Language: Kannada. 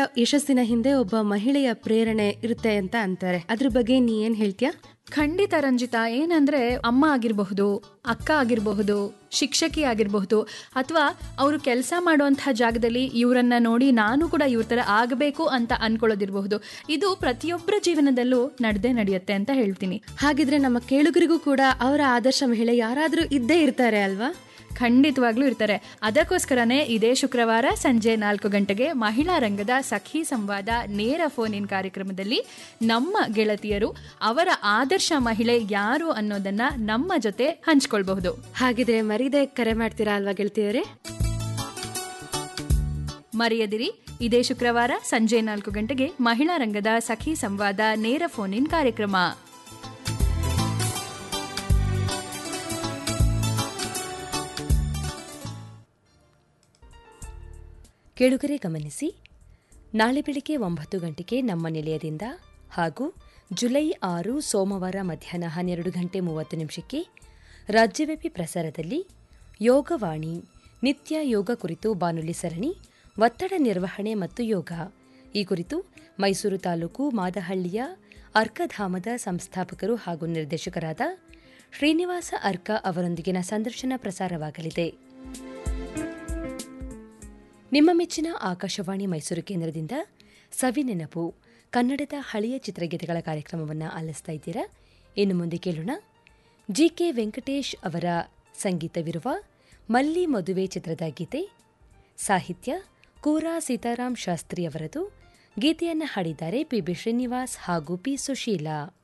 ಯಶಸ್ಸಿನ ಹಿಂದೆ ಒಬ್ಬ ಮಹಿಳೆಯ ಪ್ರೇರಣೆ ಇರುತ್ತೆ ಅಂತ ಅಂತಾರೆ ಅದ್ರ ಬಗ್ಗೆ ನೀ ಏನ್ ಹೇಳ್ತೀಯಾ ಖಂಡಿತ ರಂಜಿತಾ ಏನಂದ್ರೆ ಅಮ್ಮ ಆಗಿರಬಹುದು ಅಕ್ಕ ಆಗಿರಬಹುದು ಶಿಕ್ಷಕಿ ಆಗಿರಬಹುದು ಅಥವಾ ಅವರು ಕೆಲಸ ಮಾಡುವಂತಹ ಜಾಗದಲ್ಲಿ ಇವರನ್ನ ನೋಡಿ ನಾನು ಕೂಡ ಇವ್ರ ಥರ ಆಗಬೇಕು ಅಂತ ಅನ್ಕೊಳ್ಳೋದಿರಬಹುದು ಇದು ಪ್ರತಿಯೊಬ್ಬರ ಜೀವನದಲ್ಲೂ ನಡೆದೇ ನಡೆಯುತ್ತೆ ಅಂತ ಹೇಳ್ತೀನಿ ಹಾಗಿದ್ರೆ ನಮ್ಮ ಕೇಳುಗರಿಗೂ ಕೂಡ ಅವರ ಆದರ್ಶ ಮಹಿಳೆ ಯಾರಾದ್ರೂ ಇದ್ದೇ ಇರ್ತಾರೆ ಅಲ್ವಾ ಖಂಡಿತವಾಗ್ಲೂ ಇರ್ತಾರೆ ಅದಕ್ಕೋಸ್ಕರನೇ ಇದೇ ಶುಕ್ರವಾರ ಸಂಜೆ ನಾಲ್ಕು ಗಂಟೆಗೆ ಮಹಿಳಾ ರಂಗದ ಸಖಿ ಸಂವಾದ ನೇರ ಫೋನ್ ಇನ್ ಕಾರ್ಯಕ್ರಮದಲ್ಲಿ ನಮ್ಮ ಗೆಳತಿಯರು ಅವರ ಆದರ್ಶ ಮಹಿಳೆ ಯಾರು ಅನ್ನೋದನ್ನ ನಮ್ಮ ಜೊತೆ ಹಂಚ್ಕೊಳ್ಬಹುದು ಹಾಗಿದ್ರೆ ಮರೀದೆ ಕರೆ ಮಾಡ್ತೀರಾ ಅಲ್ವಾ ಗೆಳತಿಯರೇ ಮರೆಯದಿರಿ ಇದೇ ಶುಕ್ರವಾರ ಸಂಜೆ ನಾಲ್ಕು ಗಂಟೆಗೆ ಮಹಿಳಾ ರಂಗದ ಸಖಿ ಸಂವಾದ ನೇರ ಫೋನ್ ಇನ್ ಕಾರ್ಯಕ್ರಮ ಕೇಳುಗರೆ ಗಮನಿಸಿ ನಾಳೆ ಬೆಳಿಗ್ಗೆ ಒಂಬತ್ತು ಗಂಟೆಗೆ ನಮ್ಮ ನಿಲಯದಿಂದ ಹಾಗೂ ಜುಲೈ ಆರು ಸೋಮವಾರ ಮಧ್ಯಾಹ್ನ ಹನ್ನೆರಡು ಗಂಟೆ ಮೂವತ್ತು ನಿಮಿಷಕ್ಕೆ ರಾಜ್ಯವ್ಯಾಪಿ ಪ್ರಸಾರದಲ್ಲಿ ಯೋಗವಾಣಿ ನಿತ್ಯ ಯೋಗ ಕುರಿತು ಬಾನುಲಿ ಸರಣಿ ಒತ್ತಡ ನಿರ್ವಹಣೆ ಮತ್ತು ಯೋಗ ಈ ಕುರಿತು ಮೈಸೂರು ತಾಲೂಕು ಮಾದಹಳ್ಳಿಯ ಅರ್ಕಧಾಮದ ಸಂಸ್ಥಾಪಕರು ಹಾಗೂ ನಿರ್ದೇಶಕರಾದ ಶ್ರೀನಿವಾಸ ಅರ್ಕ ಅವರೊಂದಿಗಿನ ಸಂದರ್ಶನ ಪ್ರಸಾರವಾಗಲಿದೆ ನಿಮ್ಮ ಮೆಚ್ಚಿನ ಆಕಾಶವಾಣಿ ಮೈಸೂರು ಕೇಂದ್ರದಿಂದ ಸವಿನೆನಪು ಕನ್ನಡದ ಹಳೆಯ ಚಿತ್ರಗೀತೆಗಳ ಕಾರ್ಯಕ್ರಮವನ್ನು ಆಲಿಸ್ತಾ ಇದ್ದೀರಾ ಇನ್ನು ಮುಂದೆ ಕೇಳೋಣ ಜಿ ಕೆ ವೆಂಕಟೇಶ್ ಅವರ ಸಂಗೀತವಿರುವ ಮಲ್ಲಿ ಮದುವೆ ಚಿತ್ರದ ಗೀತೆ ಸಾಹಿತ್ಯ ಕೂರಾ ಸೀತಾರಾಮ್ ಶಾಸ್ತ್ರಿ ಅವರದು ಗೀತೆಯನ್ನು ಹಾಡಿದ್ದಾರೆ ಪಿ ಬಿ ಶ್ರೀನಿವಾಸ್ ಹಾಗೂ ಪಿ ಸುಶೀಲಾ